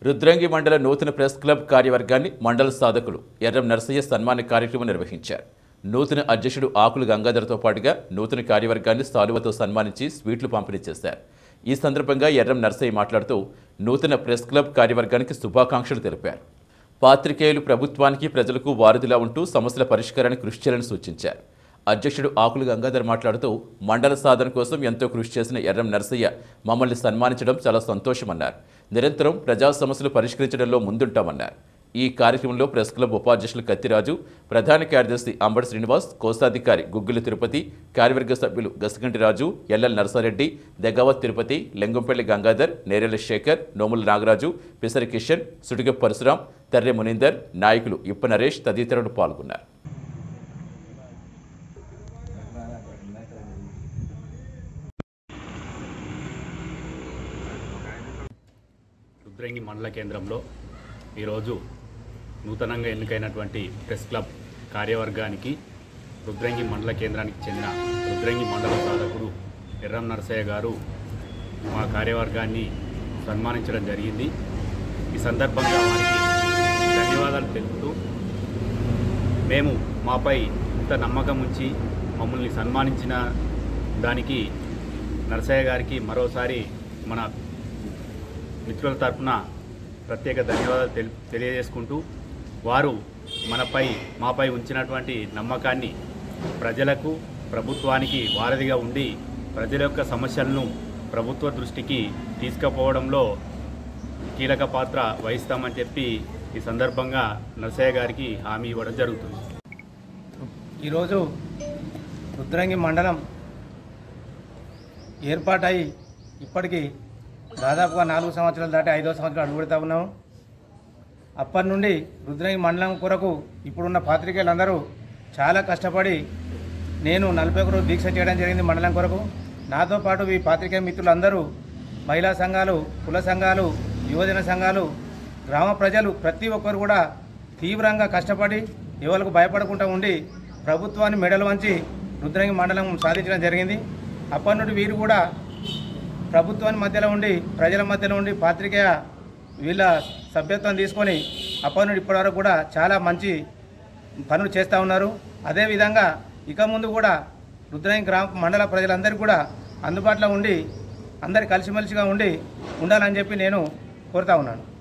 రుద్రంగి మండల నూతన press club కార్యవర్గాన్ని మండల సాధకులు ఎర్రం నరసయ్య సన్మాన కార్యక్రమం నిర్వహించారు నూతన అధ్యక్షుడు ఆకులు గంగాధర్తో పాటుగా నూతన కార్యవర్గాన్ని సాలువతో సన్మానించి స్వీట్లు పంపిణీ చేశారు ఈ సందర్భంగా ఎర్రం నరసయ్య మాట్లాడుతూ నూతన ప్రెస్ క్లబ్ కార్యవర్గానికి శుభాకాంక్షలు తెలిపారు పాత్రికేయులు ప్రభుత్వానికి ప్రజలకు వారధిలా ఉంటూ సమస్యల పరిష్కారానికి కృషి చేయాలని సూచించారు అధ్యక్షుడు ఆకులు గంగాధర్ మాట్లాడుతూ మండల సాధన కోసం ఎంతో కృషి చేసిన ఎర్రం నరసయ్య మమ్మల్ని సన్మానించడం చాలా సంతోషమన్నారు నిరంతరం ప్రజా సమస్యలు పరిష్కరించడంలో ముందుంటామన్నారు ఈ కార్యక్రమంలో ప్రెస్ క్లబ్ ఉపాధ్యక్షులు కత్తిరాజు ప్రధాన కార్యదర్శి అంబడి శ్రీనివాస్ కోశాధికారి గుగ్గిలి తిరుపతి కార్యవర్గ సభ్యులు గసగంటి రాజు ఎల్ఎల్ నరసారెడ్డి దెగవత్ తిరుపతి లెంగంపల్లి గంగాధర్ నేరెల శేఖర్ నోముల నాగరాజు పిసరి కిషన్ సుడిగ పరశురాం తర్రె మునీందర్ నాయకులు ఇప్ప నరేష్ తదితరులు పాల్గొన్నారు రుద్రంగి మండల కేంద్రంలో ఈరోజు నూతనంగా ఎన్నికైనటువంటి ప్రెస్ క్లబ్ కార్యవర్గానికి రుద్రంగి మండల కేంద్రానికి చెందిన రుద్రంగి మండల సాధకుడు ఎర్రం నరసయ్య గారు మా కార్యవర్గాన్ని సన్మానించడం జరిగింది ఈ సందర్భంగా వారికి ధన్యవాదాలు తెలుపుతూ మేము మాపై ఇంత నమ్మకం ఉంచి మమ్మల్ని సన్మానించిన దానికి నరసయ్య గారికి మరోసారి మన మిత్రుల తరపున ప్రత్యేక ధన్యవాదాలు తెలి తెలియజేసుకుంటూ వారు మనపై మాపై ఉంచినటువంటి నమ్మకాన్ని ప్రజలకు ప్రభుత్వానికి వారధిగా ఉండి ప్రజల యొక్క సమస్యలను ప్రభుత్వ దృష్టికి తీసుకుపోవడంలో కీలక పాత్ర వహిస్తామని చెప్పి ఈ సందర్భంగా నరసయ్య గారికి హామీ ఇవ్వడం జరుగుతుంది ఈరోజు రుద్రంగి మండలం ఏర్పాటై ఇప్పటికీ దాదాపుగా నాలుగు సంవత్సరాలు దాటి ఐదో సంవత్సరాలు అడుగుపెడతా ఉన్నాము అప్పటి నుండి రుద్రంగి మండలం కొరకు ఇప్పుడున్న పాత్రికేయులందరూ చాలా కష్టపడి నేను నలభై ఒక రోజు దీక్ష చేయడం జరిగింది మండలం కొరకు నాతో పాటు ఈ పాత్రికేయ మిత్రులందరూ మహిళా సంఘాలు కుల సంఘాలు యువజన సంఘాలు గ్రామ ప్రజలు ప్రతి ఒక్కరు కూడా తీవ్రంగా కష్టపడి ఎవరికి భయపడకుండా ఉండి ప్రభుత్వాన్ని మెడలు వంచి రుద్రంగి మండలం సాధించడం జరిగింది అప్పటి నుండి వీరు కూడా ప్రభుత్వాన్ని మధ్యలో ఉండి ప్రజల మధ్యలో ఉండి పాత్రికేయ వీళ్ళ సభ్యత్వం తీసుకొని అప్పటి నుండి ఇప్పటి వరకు కూడా చాలా మంచి పనులు చేస్తూ ఉన్నారు అదేవిధంగా ఇక ముందు కూడా రుద్రంగి గ్రామ మండల ప్రజలందరికీ కూడా అందుబాటులో ఉండి అందరి కలిసిమెలిసిగా ఉండి ఉండాలని చెప్పి నేను కోరుతా ఉన్నాను